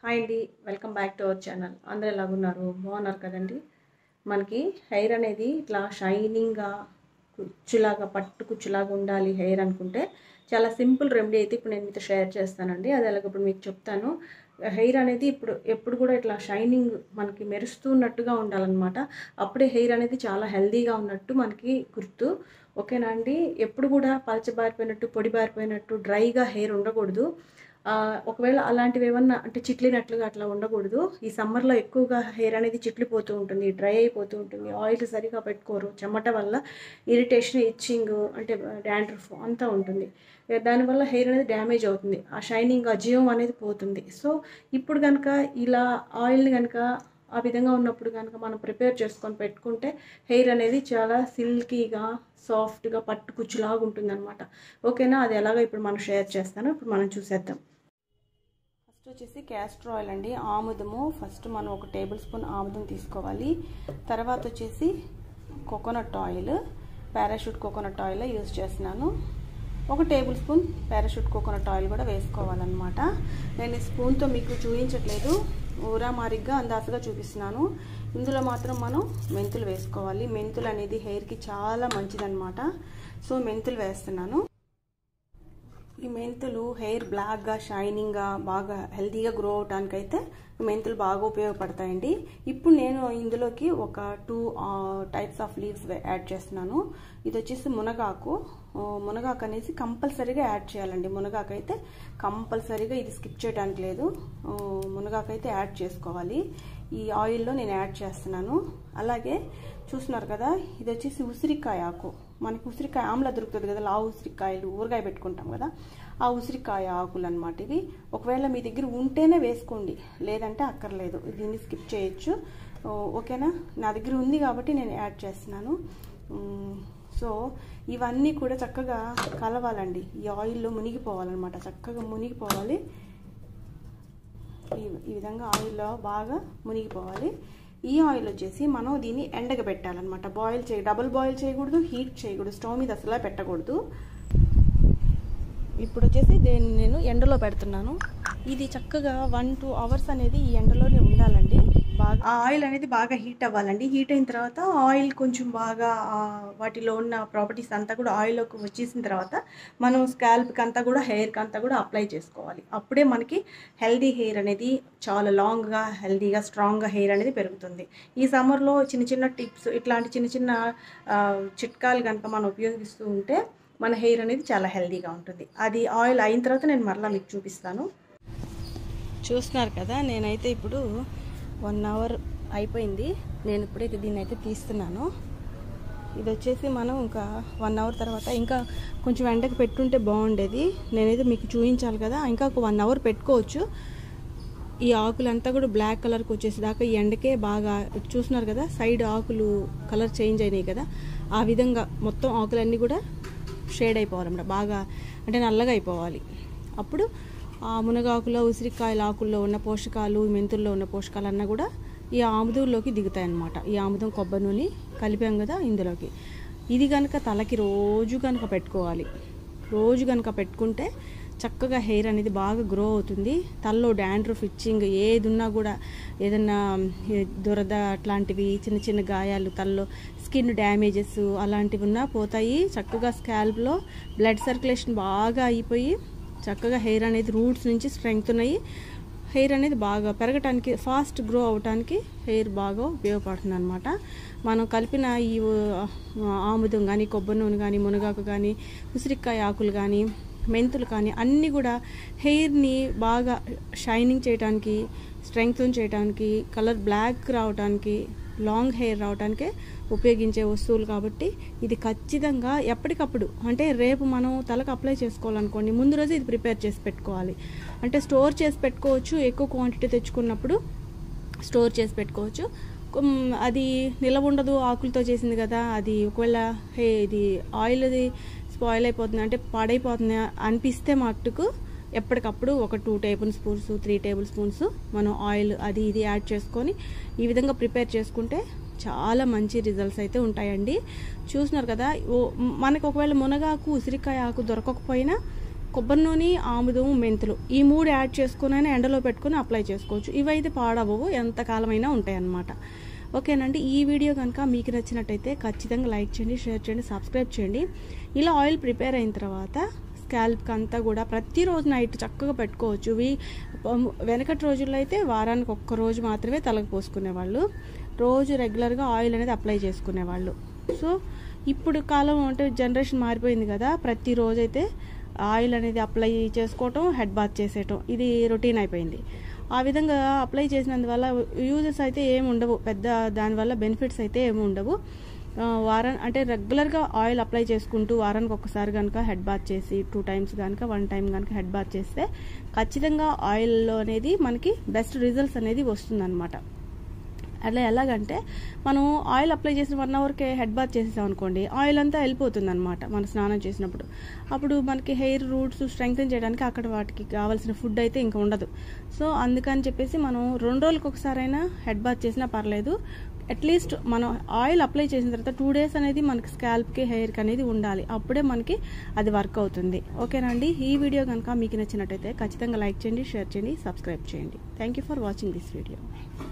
hi అండి welcome back to our channel అందరూ ఎలాగున్నారు బాగున్నారు కదండి మనకి హెయిర్ అనేది ఇట్లా షైనింగ్గా కుచ్చులాగా పట్టు కుచ్చులాగా ఉండాలి హెయిర్ అనుకుంటే చాలా సింపుల్ రెమెడీ అయితే ఇప్పుడు నేను మీతో షేర్ చేస్తానండి అది అలాగ ఇప్పుడు మీకు చెప్తాను హెయిర్ అనేది ఇప్పుడు ఎప్పుడు కూడా ఇట్లా షైనింగ్ మనకి మెరుస్తున్నట్టుగా ఉండాలన్నమాట అప్పుడే హెయిర్ అనేది చాలా హెల్దీగా ఉన్నట్టు మనకి గుర్తు ఓకేనా అండి ఎప్పుడు కూడా పలచబారిపోయినట్టు పొడి బారిపోయినట్టు డ్రైగా హెయిర్ ఉండకూడదు ఆ, ఒకవేళ అలాంటివి ఏమన్నా అంటే చిట్లినట్లుగా అట్లా ఉండకూడదు ఈ సమ్మర్లో ఎక్కువగా హెయిర్ అనేది చిట్లిపోతూ ఉంటుంది డ్రై అయిపోతూ ఉంటుంది ఆయిల్ సరిగా పెట్టుకోరు చెమట వల్ల ఇరిటేషన్ ఇచ్చింగ్ అంటే డాండ్రఫ్ అంతా ఉంటుంది దానివల్ల హెయిర్ అనేది డ్యామేజ్ అవుతుంది ఆ షైనింగ్ ఆ జీవం అనేది పోతుంది సో ఇప్పుడు కనుక ఇలా ఆయిల్ని కనుక ఆ విధంగా ఉన్నప్పుడు కనుక మనం ప్రిపేర్ చేసుకొని పెట్టుకుంటే హెయిర్ అనేది చాలా సిల్కీగా సాఫ్ట్గా పట్టు కుచ్చులాగా ఉంటుందన్నమాట ఓకేనా అది ఎలాగో ఇప్పుడు మనం షేర్ చేస్తాను ఇప్పుడు మనం చూసేద్దాం ఫస్ట్ వచ్చేసి క్యాస్టర్ ఆయిల్ అండి ఆముదము ఫస్ట్ మనం ఒక టేబుల్ స్పూన్ ఆముదం తీసుకోవాలి తర్వాత వచ్చేసి coconut oil Parachute coconut oil use చేస్తున్నాను ఒక tablespoon Parachute coconut oil కూడా వేసుకోవాలన్నమాట నేను ఈ స్పూన్తో మీకు చూపించట్లేదు ఊరా మారిగ్గా అందాసగా చూపిస్తున్నాను ఇందులో మాత్రం మనం మెంతులు వేసుకోవాలి మెంతులు అనేది హెయిర్కి చాలా మంచిదన్నమాట సో మెంతులు వేస్తున్నాను ఈ మెంతులు హెయిర్ బ్లాక్గా షైనింగ్గా బాగా హెల్తీగా గ్రో అవడానికి అయితే మెంతులు బాగా ఉపయోగపడతాయండి ఇప్పుడు నేను ఇందులోకి ఒక two types of leaves add చేస్తున్నాను ఇది వచ్చేసి మునగాకు మునగాకు అనేసి కంపల్సరీగా యాడ్ చేయాలండి మునగాకు అయితే కంపల్సరీగా ఇది స్కిప్ చేయడానికి లేదు మునగాకు అయితే యాడ్ చేసుకోవాలి ఈ ఆయిల్లో నేను యాడ్ చేస్తున్నాను అలాగే చూస్తున్నారు కదా ఇది వచ్చేసి ఉసిరికాయ ఆకు మనకి ఉసిరికాయ ఆమ్ల దొరుకుతుంది కదా లావు ఉసిరికాయలు ఊరగాయ పెట్టుకుంటాం కదా ఆ ఉసిరికాయ ఆకులు అనమాట ఇవి ఒకవేళ మీ దగ్గర ఉంటేనే వేసుకోండి లేదంటే అక్కర్లేదు దీన్ని స్కిప్ చేయొచ్చు ఓకేనా నా దగ్గర ఉంది కాబట్టి నేను యాడ్ చేస్తున్నాను సో ఇవన్నీ కూడా చక్కగా కలవాలండి ఈ ఆయిల్లో మునిగిపోవాలన్నమాట చక్కగా మునిగిపోవాలి ఈ విధంగా ఆయిల్లో బాగా మునిగిపోవాలి ఈ ఆయిల్ వచ్చేసి మనం దీన్ని ఎండగా పెట్టాలన్నమాట బాయిల్ చేయ డబుల్ బాయిల్ చేయకూడదు హీట్ చేయకూడదు స్టవ్ మీద అసలు పెట్టకూడదు ఇప్పుడు వచ్చేసి దీన్ని నేను ఎండలో పెడుతున్నాను ఇది చక్కగా వన్ టూ అవర్స్ అనేది ఈ ఎండలోనే ఉండాలండి బాగా ఆ ఆయిల్ అనేది బాగా హీట్ అవ్వాలండి హీట్ అయిన తర్వాత ఆయిల్ కొంచెం బాగా వాటిలో ఉన్న ప్రాపర్టీస్ అంతా కూడా ఆయిల్లోకి వచ్చేసిన తర్వాత మనం స్కాల్ప్కి అంతా కూడా హెయిర్కి అంతా కూడా అప్లై చేసుకోవాలి అప్పుడే మనకి హెల్దీ హెయిర్ అనేది చాలా లాంగ్గా హెల్దీగా స్ట్రాంగ్గా హెయిర్ అనేది పెరుగుతుంది ఈ సమ్మర్లో చిన్న చిన్న టిప్స్ ఇట్లాంటి చిన్న చిన్న చిట్కాలు కనుక మనం ఉపయోగిస్తూ ఉంటే మన హెయిర్ అనేది చాలా హెల్దీగా ఉంటుంది అది ఆయిల్ అయిన తర్వాత నేను మరలా మీకు చూపిస్తాను చూస్తున్నారు కదా నేనైతే ఇప్పుడు వన్ అవర్ అయిపోయింది నేను ఇప్పుడైతే దీన్ని అయితే తీస్తున్నాను ఇది వచ్చేసి మనం ఇంకా వన్ అవర్ తర్వాత ఇంకా కొంచెం ఎండకు పెట్టుంటే బాగుండేది నేనైతే మీకు చూపించాలి కదా ఇంకా ఒక వన్ అవర్ పెట్టుకోవచ్చు ఈ ఆకులంతా కూడా బ్లాక్ కలర్కి వచ్చేసేదాకా ఈ ఎండకే బాగా చూస్తున్నారు కదా సైడ్ ఆకులు కలర్ చేంజ్ అయినాయి కదా ఆ విధంగా మొత్తం ఆకులన్నీ కూడా షేడ్ అయిపోవాలన్నమాట బాగా అంటే నల్లగా అయిపోవాలి అప్పుడు ఆ మునగాకులో ఉసిరికాయల ఆకుల్లో ఉన్న పోషకాలు మెంతుల్లో ఉన్న పోషకాలన్నా కూడా ఈ ఆముదంలోకి దిగుతాయి అన్నమాట ఈ ఆముదం కొబ్బరి నూనె కలిపాం కదా ఇందులోకి ఇది కనుక తలకి రోజు కనుక పెట్టుకోవాలి రోజు కనుక పెట్టుకుంటే చక్కగా హెయిర్ అనేది బాగా గ్రో అవుతుంది తలలో డాండ్రఫ్ ఇచ్చింగ్ ఏది ఉన్నా కూడా ఏదన్నా దురద అట్లాంటివి చిన్న చిన్న గాయాలు తలలో స్కిన్ డ్యామేజెస్ అలాంటివి ఉన్నా పోతాయి చక్కగా స్కాల్ప్లో బ్లడ్ సర్క్యులేషన్ బాగా అయిపోయి చక్కగా హెయిర్ అనేది రూట్స్ నుంచి స్ట్రెంగ్త్ ఉన్నాయి హెయిర్ అనేది బాగా పెరగటానికి ఫాస్ట్ గ్రో అవడానికి హెయిర్ బాగా ఉపయోగపడుతుంది అనమాట మనం కలిపిన ఈ ఆముదం కానీ కొబ్బరి నూనె కానీ మునగాకు కానీ ఉసిరికాయ ఆకులు కానీ మెంతులు కానీ అన్నీ కూడా హెయిర్ని బాగా షైనింగ్ చేయడానికి స్ట్రెంగ్త్ చేయడానికి కలర్ బ్లాక్ రావడానికి లాంగ్ హెయిర్ రావడానికే ఉపయోగించే వస్తువులు కాబట్టి ఇది ఖచ్చితంగా ఎప్పటికప్పుడు అంటే రేపు మనం తలకు అప్లై చేసుకోవాలనుకోండి ముందు రోజు ఇది ప్రిపేర్ చేసి పెట్టుకోవాలి అంటే స్టోర్ చేసి పెట్టుకోవచ్చు ఎక్కువ క్వాంటిటీ తెచ్చుకున్నప్పుడు స్టోర్ చేసి పెట్టుకోవచ్చు అది నిలవ ఉండదు ఆకులతో చేసింది కదా అది ఒకవేళ హే ఇది ఆయిల్ అది స్పాయిల్ అయిపోతుంది అంటే పాడైపోతుంది అనిపిస్తే మట్టుకు ఎప్పటికప్పుడు ఒక two tablespoons three tablespoons మనం ఆయిల్ అది ఇది యాడ్ చేసుకొని ఈ విధంగా ప్రిపేర్ చేసుకుంటే చాలా మంచి రిజల్ట్స్ అయితే ఉంటాయండి చూస్తున్నారు కదా మనకు ఒకవేళ మునగాకు ఉసిరికాయ ఆకు దొరకకపోయినా కొబ్బరి నూనె ఆముదం మెంతులు ఈ మూడు యాడ్ చేసుకుని ఎండలో పెట్టుకుని అప్లై చేసుకోవచ్చు ఇవైతే పాడవవు ఎంతకాలమైనా ఉంటాయి అన్నమాట ఓకేనండి ఈ వీడియో కనుక మీకు నచ్చినట్టయితే ఖచ్చితంగా లైక్ చేయండి షేర్ చేయండి సబ్స్క్రైబ్ చేయండి ఇలా ఆయిల్ ప్రిపేర్ అయిన తర్వాత స్కాల్ప్కి అంతా కూడా ప్రతిరోజు నైట్ చక్కగా పెట్టుకోవచ్చు ఇవి వెనకటి రోజుల్లో అయితే వారానికి ఒక్క రోజు మాత్రమే తలకు పోసుకునేవాళ్ళు రోజు రెగ్యులర్గా ఆయిల్ అనేది అప్లై చేసుకునేవాళ్ళు సో ఇప్పుడు కాలం అంటే జనరేషన్ మారిపోయింది కదా ప్రతిరోజు అయితే ఆయిల్ అనేది అప్లై చేసుకోవటం హెడ్ బాత్ చేసేయటం ఇది రొటీన్ అయిపోయింది ఆ విధంగా అప్లై చేసినందువల్ల యూజెస్ అయితే ఏమి ఉండవు పెద్ద దానివల్ల బెనిఫిట్స్ అయితే ఏమి ఉండవు వారం అంటే రెగ్యులర్గా ఆయిల్ అప్లై చేసుకుంటూ వారానికి ఒకసారి కనుక హెడ్ బాత్ చేసి టూ టైమ్స్ కనుక వన్ టైం కనుక హెడ్ బాత్ చేస్తే ఖచ్చితంగా ఆయిల్లో అనేది మనకి బెస్ట్ రిజల్ట్స్ అనేది వస్తుందన్నమాట అట్లా ఎలాగంటే మనం ఆయిల్ అప్లై చేసిన వన్ అవర్కే హెడ్ బాత్ చేసేసాం అనుకోండి ఆయిల్ అంతా వెళ్ళిపోతుంది అనమాట మన స్నానం చేసినప్పుడు అప్పుడు మనకి హెయిర్ రూట్స్ స్ట్రెంగ్తన్ చేయడానికి అక్కడ వాటికి కావాల్సిన ఫుడ్ అయితే ఇంకా ఉండదు సో అందుకని చెప్పేసి మనం రెండు రోజులకు ఒకసారైనా హెడ్ బాత్ చేసినా పర్లేదు అట్లీస్ట్ మనం ఆయిల్ అప్లై చేసిన తర్వాత టూ డేస్ అనేది మనకి స్కాల్ప్కి హెయిర్కి అనేది ఉండాలి అప్పుడే మనకి అది వర్క్ అవుతుంది ఓకేనండి ఈ వీడియో కనుక మీకు నచ్చినట్టయితే ఖచ్చితంగా లైక్ చేయండి షేర్ చేయండి సబ్స్క్రైబ్ చేయండి thank you for watching this video